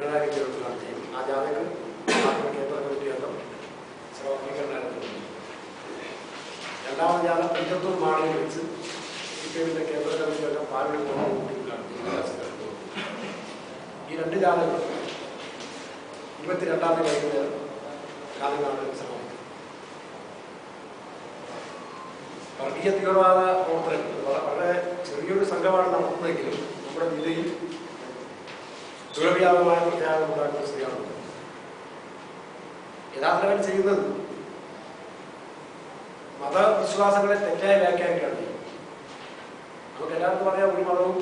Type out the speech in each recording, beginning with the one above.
പിണറായി വിജയൻ നടത്തി ആ ജാഥയ്ക്ക് പാർട്ടി കേന്ദ്ര കമ്മിറ്റി അംഗം ശ്രവണീകരണമായിരുന്നു രണ്ടാമത് ജാഥ പഞ്ചത്തൂർ മാളിൽ വെച്ച് സി പി എമ്മിന്റെ കേന്ദ്ര കമ്മിറ്റി അംഗം പാലൂർ നടത്തി ഈ രണ്ട് ജാഥകൾ ഇരുപത്തിരണ്ടാം തീയതി വൈകുന്നേരം കാലങ്ങാട് സമാപിക്കും വർഗീയ തീവ്രവാദ പ്രവർത്തനങ്ങൾ വള- വളരെ ചെറിയൊരു സംഘമാണ് നടത്തുന്നതെങ്കിലും നമ്മുടെ ജില്ലയിൽ ദുരവ്യാപകമായ പ്രത്യാഗം ഉണ്ടാക്കുന്ന സ്ഥിതിയാണ് യഥാർത്ഥത്തിൽ അവർ ചെയ്യുന്നത് മതവിശ്വാസങ്ങളെ തെറ്റായ വ്യാഖ്യാനിക്കുകയാണ് ചെയ്യുന്നത്. നമുക്ക് എല്ലാവർക്കും അറിയാം ഒരു മതവും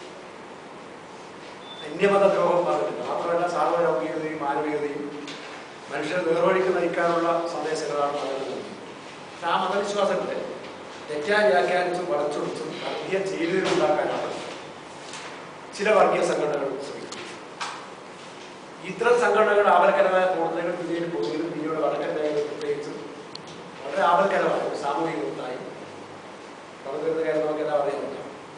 അന്യമത ദ്രോഹം പറഞ്ഞിട്ടില്ല മാത്രമല്ല സാർവലൗകികതയും മാനവികതയും മനുഷ്യരെ നേർവഴിക്ക് നയിക്കാനുള്ള സന്ദേശങ്ങളാണ് നൽകുന്നത് പക്ഷെ ആ മതവിശ്വാസങ്ങളെ തെറ്റായി വ്യാഖ്യാനിച്ചും വളച്ചൊടിച്ചും വർഗീയ ചേരുവകൾ ഉണ്ടാക്കാനാണ് ചില വർഗീയ സംഘടനകൾ ശ്രമിക്കുന്നത് ഇത്തരം സംഘടനകൾ ആപൽക്കരമായ പ്രവർത്തനങ്ങൾ ഇന്ത്യയിൽ പൊതുവിലും ഇന്ത്യയുടെ വടക്കൻ മേഖലയിൽ പ്രത്യേകിച്ചും വളരെ ആപൽക്കരമായ ഒരു സാമൂഹിക ഒന്നായി വളർന്നു കാര്യം നമുക്കെല്ലാം അറിയാവുന്നതാണ്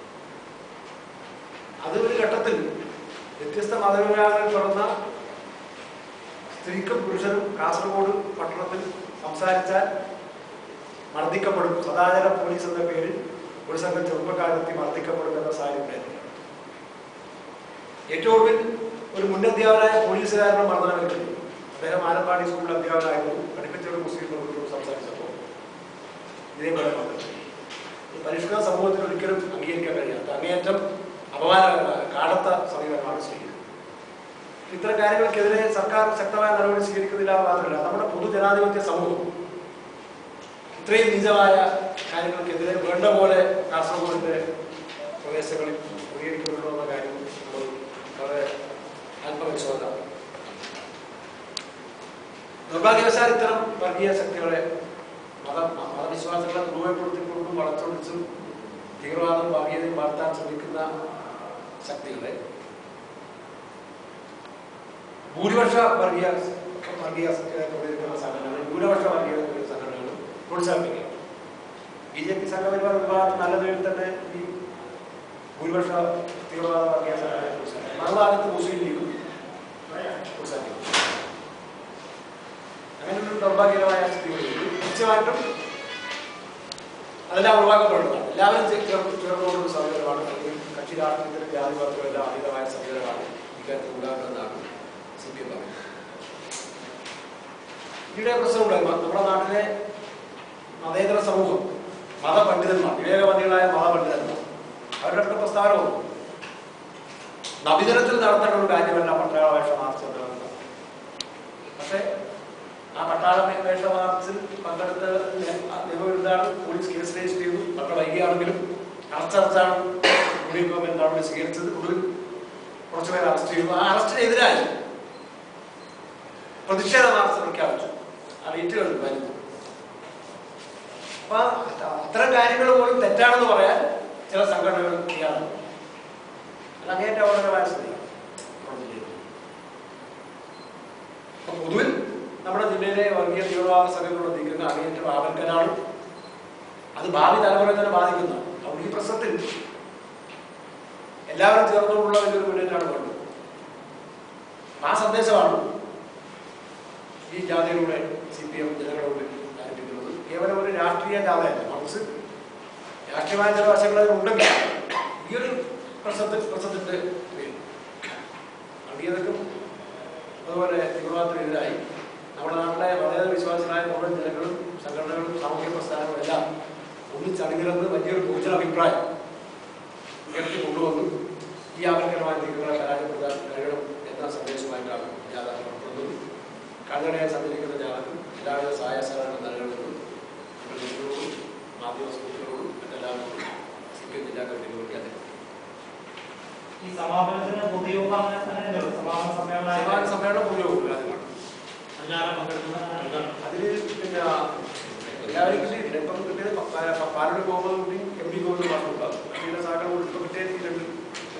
അത് ഒരു ഘട്ടത്തിൽ വ്യത്യസ്ത മതവിഭാഗങ്ങളിൽ പിറന്ന സ്ത്രീക്കും പുരുഷനും കാസർഗോഡ് പട്ടണത്തിൽ സംസാരിച്ചാൽ മർദ്ദിക്കപ്പെടും സദാചാര പോലീസ് എന്ന പേരിൽ ഒരു സംഘം ചെറുപ്പക്കാരെത്തി മർദ്ദിക്കപ്പെടും എന്ന സാഹചര്യം ഏറ്റവും ഒടുവിൽ ഒരു മുൻ അധ്യാപകനായ പോലീസുകാരനെ മർദ്ദനമേറ്റു അദ്ദേഹം ആലപ്പാടി സ്കൂളിൽ അധ്യാപകനായിരുന്നു പഠിപ്പിച്ചൊരു മുസ്ലിം പെൺകുട്ടിയോട് സംസാരിച്ചപ്പോൾ ഇതേ പോലെ മർദ്ദനം ഈ പരിഷ്കൃത സമൂഹത്തിൽ ഒരിക്കലും അംഗീകരിക്കാൻ കഴിയാത്ത അങ്ങേയറ്റം അപമാനകരമായ കാടത്ത സമീപനമാണ് സ്വീകരിക്കുന്നത് ഇത്തരം കാര്യങ്ങൾക്കെതിരെ സർക്കാർ ശക്തമായ നടപടി സ്വീകരിക്കുന്നില്ല എന്ന് മാത്രമല്ല നമ്മുടെ പൊതുജനാധിപത്യ സമൂഹം ഇത്രയും നിജമായ കാര്യങ്ങൾക്കെതിരെ വേണ്ട പോലെ കാസർഗോഡിന്റെ പ്രദേശങ്ങളിൽ പ്രതികരിക്കുന്നുണ്ടോ എന്ന കാര്യം നമ്മൾ വളരെ ആത്മവിശ്വാസ നിർഭാഗ്യവശാൽ ഇത്തരം വർഗീയ ശക്തികളെ മത മതവിശ്വാസങ്ങളെ ദുരുപയോഗപ്പെടുത്തിക്കൊണ്ടും വളച്ചൊടിച്ചും തീവ്രവാദം വർഗീയതയും വളർത്താൻ ശ്രമിക്കുന്ന ശക്തികളെ ഭൂരിപക്ഷ വർഗീയ വർഗീയ പ്രതികരിക്കുന്ന സംഘടനകൾ ഭൂരിപക്ഷ വർഗീയ സംഘടനകളും പ്രോത്സാഹിപ്പിക്കുക ബി ജെ പി സംഘപരിവാർ വിഭാഗം നല്ല നിലയിൽ തന്നെ ഈ ഭൂരിപക്ഷ തീവ്രവാദ വർഗീയ സംഘടനയെ പ്രോത്സാഹിപ്പിക്കും മറുഭാഗത്ത് മുസ്ലിം ലീഗും പ്രോത്സാഹിപ്പിക്കും അങ്ങനെ ഒരു ദൗർഭാഗ്യകരമായ സ്ഥിതികളിൽ നിശ്ചയമായിട്ടും അതെല്ലാം ഒഴിവാക്കപ്പെടുന്നതാണ് എല്ലാവരും ചേ- ചേർന്ന് ചേർന്നുകൊണ്ടൊരു സമീപനമാണ് അല്ലെങ്കിൽ കക്ഷി രാഷ്ട്രീയത്തിന് ജാതി വർഗം എല്ലാം അതീതമായ സമീപനമാണ് ഇക്കാര്യത്തിൽ ഉണ്ടാകേണ്ടതെന്നാണ് സി പി എം പറയുന്നത് ഇവിടെ പ്രശ്നമുണ്ടായി നമ്മുടെ നാട്ടിലെ മതേതര സമൂഹം മതപണ്ഡിതന്മാർ വിവേകവന്തികളായ മതപണ്ഡിതന്മാർ അവരുടെ അടുത്ത പ്രസ്താവനവും നബിദിനത്തിൽ നടത്തേണ്ട ഒരു കാര്യമല്ല പട്ടാള വേഷ മാർച്ച് എന്നതാണ് പക്ഷേ ആ പട്ടാള വേഷ മാർച്ചിൽ പങ്കെടുത്ത നിയമവിരുദ്ധാണ് പോലീസ് കേസ് രജിസ്റ്റർ ചെയ്തു വളരെ വൈകിയാണെങ്കിലും അറസ്റ്റർച്ചാണ് മുസ്ലിം ഗവൺമെന്റ് നടപടി സ്വീകരിച്ചത് ഒടുവിൽ കുറച്ചുപേരെ അറസ്റ്റ് ചെയ്തു ആ അറസ്റ്റിനെതിരായി പ്രതിഷേധ മാർച്ച് പ്രഖ്യാപിച്ചു ആ റേറ്റുകൾ വരുന്നു അപ്പൊ അത്തരം കാര്യങ്ങൾ പോലും തെറ്റാണെന്ന് പറയാൻ ചില സംഘടനകൾ തയ്യാറാണ് അത് അങ്ങേറ്റ അപകടകരമായ സ്ഥിതിയാണ് നമ്മുടെ ജില്ലയിൽ. അപ്പൊ പൊതുവിൽ നമ്മുടെ ജില്ലയിലെ വർഗീയ തീവ്രവാദ സംഘങ്ങളുടെ നീക്കങ്ങൾ അങ്ങേറ്റം ആപൽക്കരാണ് അത് ഭാവി തലമുറയെ തന്നെ ബാധിക്കുന്നതാണ് അതുകൊണ്ട് ഈ പ്രശ്നത്തിൽ എല്ലാവരും ചേർന്നുകൊണ്ടുള്ള വലിയൊരു മുന്നേറ്റമാണ് വേണ്ടത് ആ സന്ദേശമാണ് ഈ ജാഥയിലൂടെ സി പി എം ജനങ്ങളുടെ മുമ്പിൽ ആരംഭിക്കുന്നത് കേവലം ഒരു രാഷ്ട്രീയ ജാഥയല്ല മറിച്ച് രാഷ്ട്രീയമായ ചില വശങ്ങൾ അതിലുണ്ടെങ്കിൽ ഈ ഒരു പ്രശ്നത്തിൽ പ്രശ്നത്തിന്റെ പേരിൽ വർഗീയതക്കും അതുപോലെ തീവ്രവാദത്തിനെതിരായി നമ്മുടെ നാട്ടിലെ വളരെ വിശ്വാസികളായ മുഴുവൻ ജനങ്ങളും സംഘടനകളും സാമൂഹ്യ പ്രസ്ഥാനങ്ങളും എല്ലാം ഒന്നിച്ചണിനിരന്ന് വലിയൊരു പൊതുജന അഭിപ്രായം ഉയർത്തി കൊണ്ടുവന്നു ഈ ആപൽക്കരമായ നീക്കങ്ങളെ പരാജയപ്പെടുത്താൻ കഴിയണം എന്ന സന്ദേശമായിട്ടാണ് ജാഥ പുറപ്പെടുന്നത് കാൽനടയായി സഞ്ചരിക്കുന്ന ജാഥക്കും എല്ലാവിധ സഹായ സഹകരണം നൽകണമെന്നും നമ്മുടെ ജനങ്ങളോടും മാധ്യമ സുഹൃത്തുക്കളോടും മറ്റെല്ലാവരോടും സി പി എം ജില്ലാ കമ്മിറ്റിക്ക് വേണ്ടി അദ്ദേഹം ഈ സമാപനത്തിന് പൊതുയോഗം അങ്ങനെ അങ്ങനെയല്ലോ സമാപന സമാന സമ്മേളനം സമ്മേളനം ഉപയോഗം അതിനാണ് അതിനാണ് പങ്കെടുക്കുന്നത് അതിൽ പിന്നെ എല്ലാവരും കിട്ടിയിട്ടില്ല ഇപ്പം കിട്ടിയത് പ- പ- പ- പാലൂർ ഗോപത് കൂടി എം ഡി ഗോപത് മാത്രമുണ്ടാകും പിന്നെ സാഗർ കൂടി ഇപ്പം കിട്ടിയത് ഈ രണ്ട്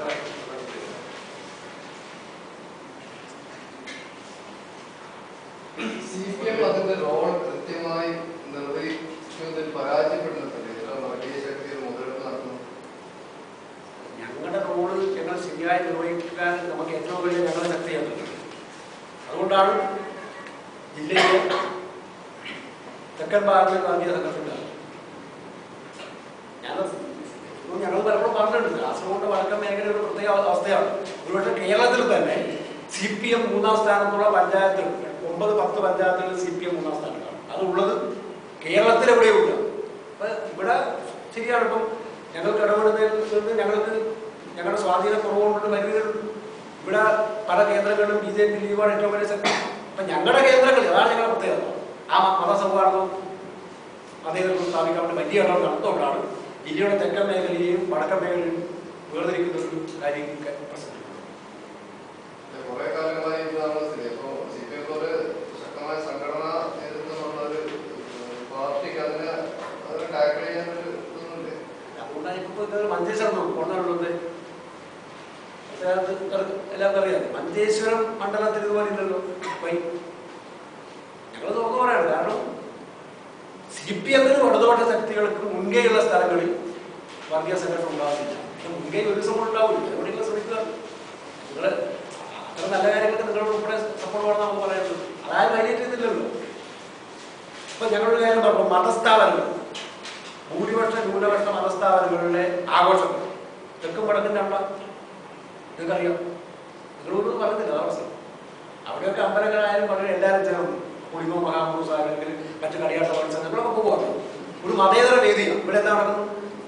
സി പി എം അതിന്റെ റോൾ കൃത്യമായി നിർവഹിക്കുന്നതിൽ പരാജയപ്പെടുന്നുണ്ട് ഇത്ര വർഗീയ ശക്തികൾ മുതലെടുപ്പ് നടത്തുന്നു ഞങ്ങളുടെ റോള് ഞങ്ങൾ ശരിയായി നിർവഹിക്കാൻ നമുക്ക് ഏറ്റവും വലിയ ഞങ്ങളുടെ ശക്തിയാണ് അതുകൊണ്ടാണ് ജില്ലയിലെ തെക്കൻ ഭാഗങ്ങളിൽ വർഗീയ സംഘർഷമുണ്ടാകുന്നത് ഞാൻ ഞങ്ങൾ പലപ്പോഴും പറഞ്ഞിട്ടുണ്ട് കാസർഗോഡ് വടക്കൻ മേഖല ഒരു പ്രത്യേക അവസ്ഥയാണ് ഒരുപക്ഷെ കേരളത്തിൽ തന്നെ സി പി എം മൂന്നാം സ്ഥാനത്തുള്ള പഞ്ചായത്തുകൾ ഒമ്പത് പത്ത് പഞ്ചായത്തുകളിൽ സി പി എം മൂന്നാം സ്ഥാനത്താണ് അതുള്ളത് കേരളത്തിൽ എവിടെയുമില്ല അപ്പൊ ഇവിടെ ശരിയാണ് ഇപ്പം ഞങ്ങൾക്ക് ഇടപെടുന്നതിൽ നിന്ന് ഞങ്ങൾക്ക് ഞങ്ങളുടെ സ്വാധീന കുറവുകൊണ്ട് പരിമിതികളുണ്ട് ഇവിടെ പല കേന്ദ്രങ്ങളിലും ബി ജെ പി ലീഗാണ് ഏറ്റവും വലിയ ശക്തി അപ്പൊ ഞങ്ങളുടെ കേന്ദ്രങ്ങളിൽ അതാണ് ഞങ്ങളുടെ പ്രത്യേകത ആ മ- മതസൗഹാർദ്ദവും അതേപോലെ സ്ഥാപിക്കാൻ വേണ്ടി വലിയ ഇടപെടൽ നടത്തുകൊണ്ടാണ് ജില്ലയുടെ തെക്കൻ മേഖലയെയും വടക്കൻ മേഖലയും വേർതിരിക്കുന്ന ഒരു കാര്യം ഒക്കെ പ്രശ്നമുണ്ട് കുറെ കാലമായി ഇതാണ് സ്ഥിതി അപ്പോ സി പി എം പോലെ ശക്തമായ സംഘടനാ നേതൃത്വമുള്ള ഒരു പാർട്ടിക്ക് അതിനെ അതിനെ ടാക്കിൾ ചെയ്യാനൊരു ഇതൊന്നുമില്ലേ അതുകൊണ്ടാണ് ഇപ്പൊ ഇതൊരു മഞ്ചേശ്വരം കൊണ്ടുള്ളത് എല്ലാവർക്കും അറിയാം മഞ്ചേശ്വരം മണ്ഡലത്തിൽ ഇതുപോലെ ഇല്ലല്ലോ വൈ ഞങ്ങൾ തുറന്നു പറയാണ് കാരണം സി പി എമ്മിന് ഇടതുപക്ഷ ശക്തികൾക്ക് മുൻകൈയുള്ള സ്ഥലങ്ങളിൽ വർഗീയ സംഘടന ഉണ്ടാകുന്നില്ല പക്ഷെ മുൻകൈ ഒരു ദിവസം ഉണ്ടാവില്ല എവിടെയെങ്കിലും ശ്രമിക്കുക നിങ്ങൾ അത്ര നല്ല കാര്യങ്ങൾക്ക് നിങ്ങളുടെ ഉൾപ്പെടെ സപ്പോർട്ട് വേണം നമുക്ക് പറയുന്നത് അതായത് ഹൈലൈറ്റ് ചെയ്തില്ലല്ലോ ഇപ്പൊ ഞങ്ങളൊരു കാര്യം പറഞ്ഞു മതസ്ഥാപനങ്ങൾ ഭൂരിപക്ഷ ന്യൂനപക്ഷ മതസ്ഥാപനങ്ങളുടെ ആഘോഷം തെക്കും വടക്കും രണ്ട നിങ്ങൾക്കറിയാം നിങ്ങളൊന്നും പറഞ്ഞില്ല അതാ പ്രശ്നം അവിടെയൊക്കെ അമ്പലങ്ങളായാലും വളരെ എല്ലാവരും ചേർന്ന് കുളിമോ മഹാപുരുഷ അല്ലെങ്കിൽ മറ്റു കളിയാട്ട മത്സരങ്ങളൊക്കെ പോവാണ് ഒരു മതേതര വേദിയാണ് ഇവിടെ എന്താ നടക്കുന്നത്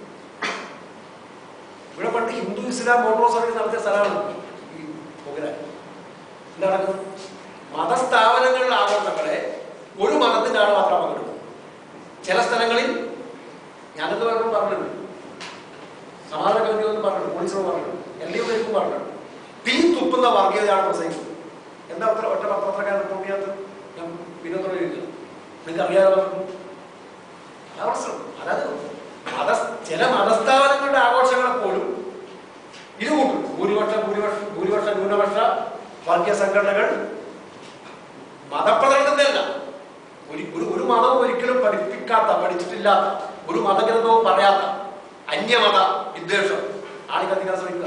ഇവിടെ പണ്ട് ഹിന്ദു ഇസ്ലാം മോട്ടോർ സർവീസ് നടത്തിയ സ്ഥലമാണ് ഈ പൊഗ്രാൻ എന്താ നടക്കുന്നത് മതസ്ഥാപനങ്ങളിലെ ആഘോഷങ്ങളെ ഒരു മതത്തിന്റെ ആൾ മാത്രം പങ്കെടുക്കും ചില സ്ഥലങ്ങളിൽ ഞാനത് പറഞ്ഞു പറഞ്ഞിട്ടുണ്ട് സമാധാന കമ്മിറ്റി ഒന്നും പറഞ്ഞിട്ടുണ്ട് പോലീസിനോട് പറഞ്ഞിട്ടുണ്ട് എൽ ഡി എഫ് പറഞ്ഞിട്ടുണ്ട് തീ തുപ്പുന്ന വർഗീയതയാണ് പ്രസംഗിക്കുന്നത് എന്താ അത്ര ഒറ്റ പത്രക്കാരൻ റിപ്പോർട്ട് ചെയ്യാത്ത ഞാൻ വിനോദത്തോട് ചോദിക്കുന്നു നിങ്ങൾക്ക് അറിയാതെ പറഞ്ഞു അതാ പ്രശ്നം അതായത് മത ചില മതസ്ഥാപനങ്ങളുടെ ആഘോഷങ്ങളെ പോലും ഇത് കൂട്ടും ഭൂരിപക്ഷ ഭൂരിപക്ഷ ഭൂരിപക്ഷ ന്യൂനപക്ഷ വർഗീയ സംഘടനകൾ മതപ്രകടനത്തിലല്ല ഒരു ഒരു ഒരു മതവും ഒരിക്കലും പഠിപ്പിക്കാത്ത പഠിച്ചിട്ടില്ലാത്ത ഒരു മതഗ്രന്ഥവും പറയാത്ത അന്യമത വിദ്വേഷം ആളിക്കത്തിക്കാൻ ശ്രമിക്കുക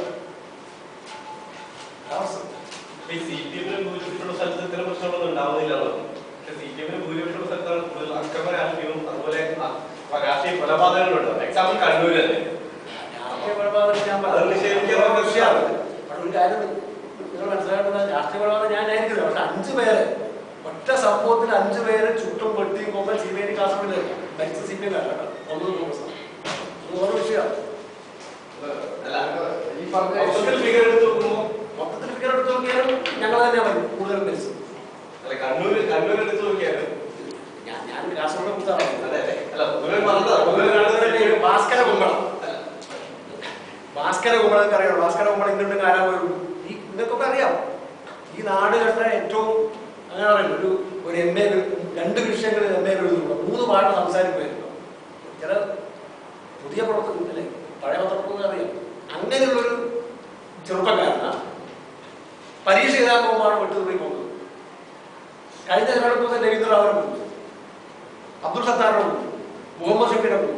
അതാ പ്രശ്നം. ഈ സി പി എമ്മിന് ഭൂരിപക്ഷമുള്ള സ്ഥലത്ത് ഇത്തരം പ്രശ്നങ്ങളൊന്നും ഉണ്ടാവുന്നില്ലല്ലോ പക്ഷെ സി പി എമ്മിന് ഭൂരിപക്ഷമുള്ള സ്ഥലത്താണ് കൂടുതൽ അക്രമ രാഷ്ട്രീയവും അതുപോലെ അ- രാഷ്ട്രീയ കൊലപാതകങ്ങളുണ്ട് എക്സാമ്പിൾ കണ്ണൂർ തന്നെ രാഷ്ട്രീയ കൊലപാതകം ഞാൻ അത് പറഞ്ഞു. നിഷേധിക്കാത്ത അത് വിഷയമാണ്. പക്ഷെ ഒരു കാര്യം നിങ്ങൾ മനസ്സിലാക്കേണ്ടത് രാഷ്ട്രീയ കൊലപാതകം ഞാൻ ആയിരിക്കില്ല പക്ഷെ അഞ്ചു പേര് ഒറ്റ സംഭവത്തിൽ അഞ്ചു പേര് ചുട്ടും വെട്ടിയും കൊമ്പൻ സി ബി ഐ കാസർഗോഡ് മരിച്ച സി പി ഐ കേട്ടോ ഒന്നും കോൺഗ്രസ് അത് ഓരോ വിഷയമാണ് അല്ല ഈ പറഞ്ഞ മൊത്തത്തിൽ ഫിഗർ എടുത്ത് നോക്കുമ്പോൾ മൊത്തത്തിൽ ഫിഗർ എടുത്ത് നോക്കിയാലും ഞങ്ങൾ തന്നെയാണ് മതി കൂടുതലും മരിച്ചത് അല്ല കണ്ണൂർ കണ്ണൂർ എടുത്ത് നോക്കിയാലും ഞാൻ ഞാൻ കാസർഗോഡ് കുറിച്ചാണ് അതെ അതെ അല്ല പൊതുവെ പറഞ്ഞത് പൊതുവെ കാണുന്നത് ഭാസ്കര കുമ്പളം ഭാസ്കര കുമ്പളം അറിയാം ഭാസ്കര കുമ്പളം ഇന്നുണ്ടെങ്കിൽ ആരാ പോയുള്ളൂ ഈ നിങ്ങൾക്കൊക്കെ അറിയാം ഈ നാട് കണ്ട ഏറ്റവും അങ്ങനെ പറയില്ല ഒരു ഒരു എം എ രണ്ട് വിഷയങ്ങളിൽ എം എ എഴുതുന്നുള്ളൂ മൂന്ന് പാട്ട് സംസാരിക്കുമായിരുന്നു ചില പുതിയ പ്രവർത്തനം അല്ലേ പഴയ പത്രപ്രവർത്തനം അറിയാം അങ്ങനെയുള്ളൊരു ചെറുപ്പക്കാരനാ പരീക്ഷ എഴുതാൻ പോകുമ്പോഴാണ് വിട്ടുപോയി പോകുന്നത് കഴിഞ്ഞ തെരഞ്ഞെടുപ്പ് ദിവസം രവീന്ദ്ര റാവനെ പോകുന്നു അബ്ദുൾ സത്താറിനെ പോകുന്നു മുഹമ്മദ് ഷഫീനെ പോകുന്നു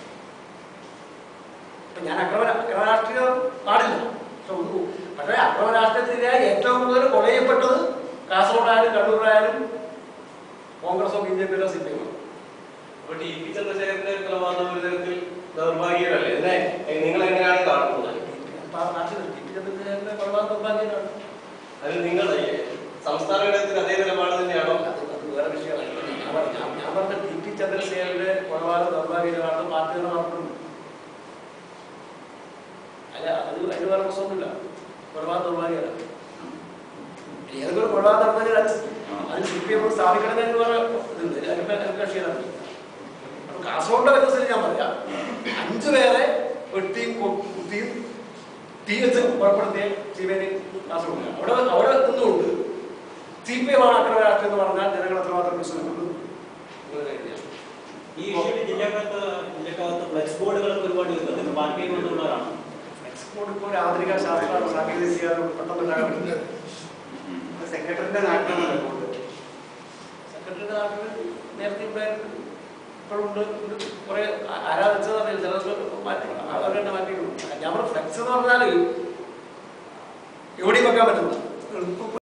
ഇപ്പൊ ഞാൻ അക്രമ അക്രമ രാഷ്ട്രീയം പാടില്ല പക്ഷെ ഒന്ന് പക്ഷേ അക്രമ രാഷ്ട്രീയത്തിനെതിരായി ഏറ്റവും കൂടുതൽ കൊലയപ്പെട്ടത് കാസർഗോഡായാലും കണ്ണൂരായാലും കോൺഗ്രസോ ബി ജെ പിയിലോ സി പി എമ്മോ അപ്പൊ ടി പി ചന്ദ്രശേഖരന്റെ കൊലപാതകം ഒരു തരത്തിൽ ദൗർഭാഗ്യമല്ലേ ഇതിനെ നിങ്ങൾ എങ്ങനെയാണ് കാണുന്നത് കൊലപാതകം നിർഭാഗ്യമാണ് അത് നിങ്ങൾ ഈ സംസ്ഥാന ഘടകത്തിൽ അതേ നിലപാട് തന്നെയാണോ അത് അത് വേറെ വിഷയമാണ് ഞാൻ പറഞ്ഞ- ഞാൻ- ഞാൻ പറഞ്ഞ ടി പി ചന്ദ്രശേഖരന്റെ കൊലപാതകം നിർഭാഗ്യമാണ് പാർട്ടികൾ നടത്തുന്നത് അല്ല അത് അതിന് വേറെ പ്രശ്നമൊന്നുമില്ല കൊലപാതകം നിർഭാഗ്യമാണ് ഏതൊരു കൊലപാതകം നടന്നാൽ അത് അത് സി പി എം സ്ഥാപിക്കണം എന്ന് വേറെ ഇതുണ്ട് അതിനൊക്കെ അതിനൊക്കെ കക്ഷിയാണ് അപ്പൊ കാസർഗോഡിന്റെ വ്യത്യസ്തത്തിൽ ഞാൻ പറയാം അഞ്ചു പേരെ വെട്ടിയും കൊ- കുത്തിയും തീ വെച്ച് പുറപ്പെടുത്തിയ ശിവന് കാസർഗോഡ് അവിടെ അവിടെ നിന്നുകൊണ്ട് സി പി എം ആണ് അക്രമ രാഷ്ട്രീയം എന്ന് പറഞ്ഞാൽ ജനങ്ങൾ എത്രമാത്രം വിശ്വസിക്കുന്നു എന്നുള്ളത് തന്നെയാണ്. ഈ വിഷയത്തിൽ ജില്ലക്കകത്ത് ജില്ലക്കകത്ത് ഫ്ലെക്സ് ബോർഡുകൾ ഒരുപാട് വരുന്നുണ്ട് പാർട്ടിയിൽ വന്നുള്ളവരാണ് എക്സ്പോർട്ട് ഇപ്പോൾ ഒരു ആധുനിക ശാസ്ത്ര സാങ്കേതിക വിദ്യ പെട്ടെന്ന് ഉണ്ടാകാൻ പറ്റില്ല സെക്രട്ടറിന്റെ നാട്ടിലാണ് സെക്രട്ടറിയുടെ നാട്ടിൽ നേരത്തെ ഉണ്ടായിരുന്നു ഇപ്പോഴുണ്ട് ഉണ്ട് കുറെ ആരാധിച്ചത് അറിയില്ല ചിലർക്ക് മാറ്റി അവർ തന്നെ മാറ്റിയിട്ടുണ്ട് ഞാൻ ഫ്ലെക്സ് എന്ന് പറഞ്ഞാൽ എവിടെയും വെക്കാൻ പറ്റുന്നു